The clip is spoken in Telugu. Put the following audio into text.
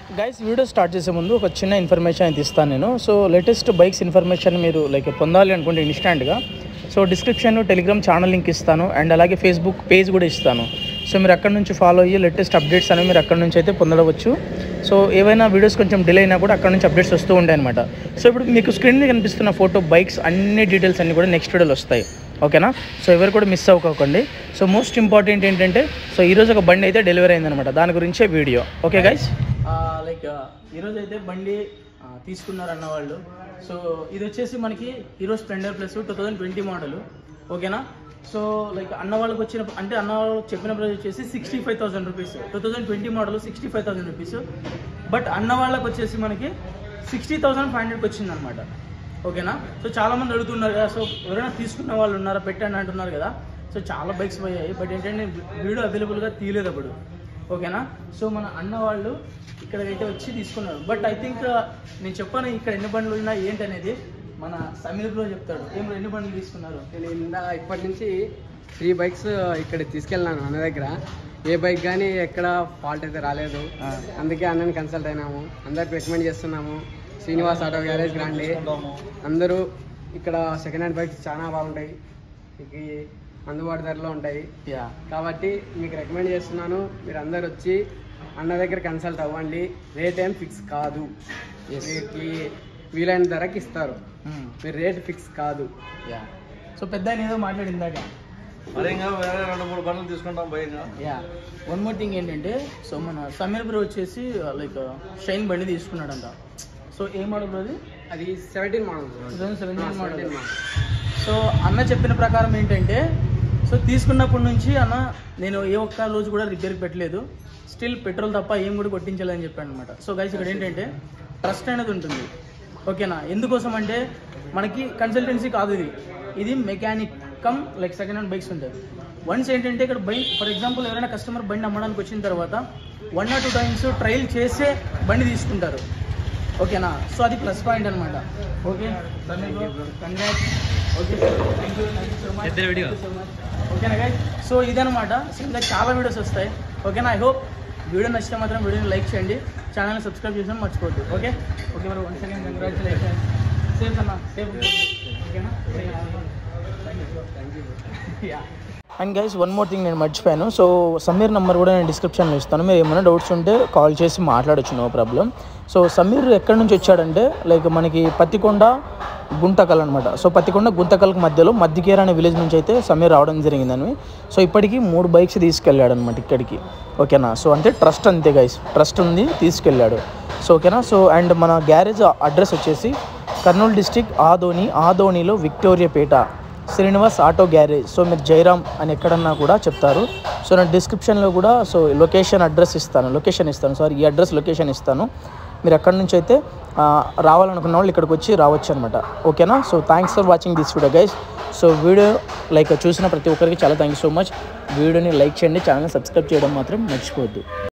గైస్ వీడియో స్టార్ట్ చేసే ముందు ఒక చిన్న ఇన్ఫర్మేషన్ అయితే ఇస్తాను నేను సో లేటెస్ట్ బైక్స్ ఇన్ఫర్మేషన్ మీరు లైక్ పొందాలి అనుకుంటే ఇన్స్టాంట్గా so description Telegram channel link ఇస్తాను అండ్ అలాగే ఫేస్బుక్ పేజ్ కూడా ఇస్తాను సో మీరు అక్కడ నుంచి ఫాలో అయ్యి లేటెస్ట్ అప్డేట్స్ అనేవి మీరు అక్కడ నుంచి అయితే పొందవచ్చు సో ఏవైనా వీడియోస్ కొంచెం డిలే అయినా కూడా అక్కడ నుంచి అప్డేట్స్ వస్తూ ఉంటాయి అనమాట సో ఇప్పుడు మీకు స్క్రీన్ మీద కనిపిస్తున్న ఫోటో బైక్స్ అన్ని డీటెయిల్స్ అన్ని కూడా నెక్స్ట్ వీడియోలో వస్తాయి ఓకేనా సో ఎవరు కూడా మిస్ అవ్వకండి సో మోస్ట్ ఇంపార్టెంట్ ఏంటంటే సో ఈరోజు ఒక బండి అయితే డెలివరీ అయిందనమాట దాని గురించే వీడియో ఓకే గైస్ లైక్ ఈరోజు అయితే బండి ఆ, తీసుకున్నారు అన్న వాళ్ళు సో ఇది వచ్చేసి మనకి Hero Splendor plus two thousand twenty model ఓకేనా సో లైక్ అన్న వాళ్ళకి వచ్చిన అంటే అన్న వాళ్ళకి చెప్పిన ప్రైస్ వచ్చేసి sixty five thousand rupees two thousand twenty model sixty five thousand rupees but అన్న వాళ్ళకి వచ్చేసి మనకి సిక్స్టీ థౌసండ్ ఫైవ్ హండ్రెడ్కి వచ్చింది అనమాట ఓకేనా సో చాలా మంది అడుగుతున్నారు కదా సో ఎవరైనా తీసుకున్న వాళ్ళు ఉన్నారా పెట్టండి అంటున్నారు కదా సో చాలా బైక్స్ పోయాయి బట్ ఏంటంటే వీడియో అవైలబుల్గా తీయలేదు అప్పుడు ఓకేనా సో మన అన్న వాళ్ళు ఇక్కడికైతే వచ్చి తీసుకున్నారు బట్ ఐ థింక్ నేను చెప్పాను ఇక్కడ ఎన్ని బండ్లు ఉన్నాయి ఏంటి అనేది మన సమీర్ బ్రో చెప్తాడు ఏం ఎన్ని బండ్లు తీసుకున్నారు నేను ఇందా ఇప్పటి నుంచి త్రీ బైక్స్ ఇక్కడ తీసుకెళ్ళాను అన్న దగ్గర ఏ బైక్ కానీ ఎక్కడ ఫాల్ట్ అయితే రాలేదు ఆ. అందుకే అన్నని కన్సల్ట్ అయినాము అందరికి రికమెండ్ చేస్తున్నాము శ్రీనివాస్ ఆటో గ్యారేజ్ రండి అందరూ ఇక్కడ సెకండ్ హ్యాండ్ బైక్స్ చాలా బాగుంటాయి మీకు అందుబాటు ధరలో ఉంటాయి యా కాబట్టి మీకు రికమెండ్ చేస్తున్నాను మీరు అందరు వచ్చి అన్న దగ్గర కన్సల్ట్ అవ్వండి రేట్ ఏం ఫిక్స్ కాదు Yes. మీకు వీలైన ధరకి ఇస్తారు మీరు రేట్ ఫిక్స్ కాదు యా సో పెద్ద ఆయన ఏదో మాట్లాడిందాక మరి ఇంకా వేరే రెండు మూడు బండ్లు తీసుకుంటాం భయంగా యా వన్ మోర్ థింగ్ ఏంటంటే సో మన సమీర్ బ్రో వచ్చేసి లైక్ షైన్ బండి తీసుకున్నాడంట సో ఏ మోడల్ బ్రో అది అది seventeen model two thousand seventeen model so అన్న చెప్పిన ప్రకారం ఏంటంటే సో తీసుకున్నప్పటి నుంచి అన్న నేను ఏ ఒక్క రోజు కూడా రిపేర్కి పెట్టలేదు స్టిల్ పెట్రోల్ తప్ప ఏం కూడా కొట్టించాలని చెప్పాను అనమాట సో గైస్ ఇక్కడ ఏంటంటే ట్రస్ట్ అనేది ఉంటుంది ఓకేనా ఎందుకోసం అంటే మనకి కన్సల్టెన్సీ కాదు ఇది ఇది mechanic cum like second hand bikes ఉంటాయి వన్స్ ఏంటంటే ఇక్కడ బండి ఫర్ ఎగ్జాంపుల్ ఎవరైనా కస్టమర్ బండి అమ్మడానికి వచ్చిన తర్వాత one or two times trial చేసే బండి తీసుకుంటారు ఓకేనా సో అది ప్లస్ పాయింట్ అనమాట okay congrats okay thank you thank you so much ఇద్దరు video. ఓకేనా గైస్ సో ఇదనమాట సో ఇంకా చాలా వీడియోస్ వస్తాయి ఓకేనా ఐ హోప్ వీడియో నచ్చితే మాత్రం వీడియోని లైక్ చేయండి ఛానల్ని సబ్స్క్రైబ్ చేయడం మర్చిపోద్దు ఓకే ఓకే మరి వన్ సెకండ్ కంగ్రాచులేషన్ సేఫ్ అన్న సేఫ్ ఓకేనా and guys one more thing నేను మర్చిపోయాను సో సమీర్ నెంబర్ కూడా నేను డిస్క్రిప్షన్లో ఇస్తాను మీరు ఏమైనా డౌట్స్ ఉంటే కాల్ చేసి మాట్లాడొచ్చు నో ప్రాబ్లం సో సమీర్ ఎక్కడి నుంచి వచ్చాడంటే లైక్ మనకి పత్తికొండ గుంతకల్ అనమాట సో పత్తికొండ గుంతకల్కి మధ్యలో మధ్యకేర అనే విలేజ్ నుంచి అయితే సమీర్ రావడం జరిగిందని సో ఇప్పటికి మూడు బైక్స్ తీసుకెళ్ళాడు అనమాట ఇక్కడికి ఓకేనా సో అంటే ట్రస్ట్ అంతే గైస్ ట్రస్ట్ ఉంది తీసుకెళ్ళాడు సో ఓకేనా సో అండ్ మన గ్యారేజ్ అడ్రస్ వచ్చేసి కర్నూలు డిస్టిక్ ఆదోని ఆదోనిలో Victoriapeta Srinivas auto garage so మీరు జైరామ్ అని ఎక్కడన్నా కూడా చెప్తారు సో నేను డిస్క్రిప్షన్లో కూడా సో లొకేషన్ అడ్రస్ ఇస్తాను లొకేషన్ ఇస్తాను సారీ ఈ అడ్రస్ లొకేషన్ ఇస్తాను మీరు ఎక్కడి నుంచి అయితే ఆ, రావాలనుకున్న వాళ్ళు ఇక్కడికి వచ్చి రావచ్చు అనమాట ఓకేనా so thanks for watching this video guys so video like చూసిన ప్రతి ఒక్కరికి చాలా థ్యాంక్ యూ సో మచ్ వీడియోని లైక్ చేయండి ఛానల్ సబ్స్క్రైబ్ చేయడం మాత్రం మర్చిపోవద్దు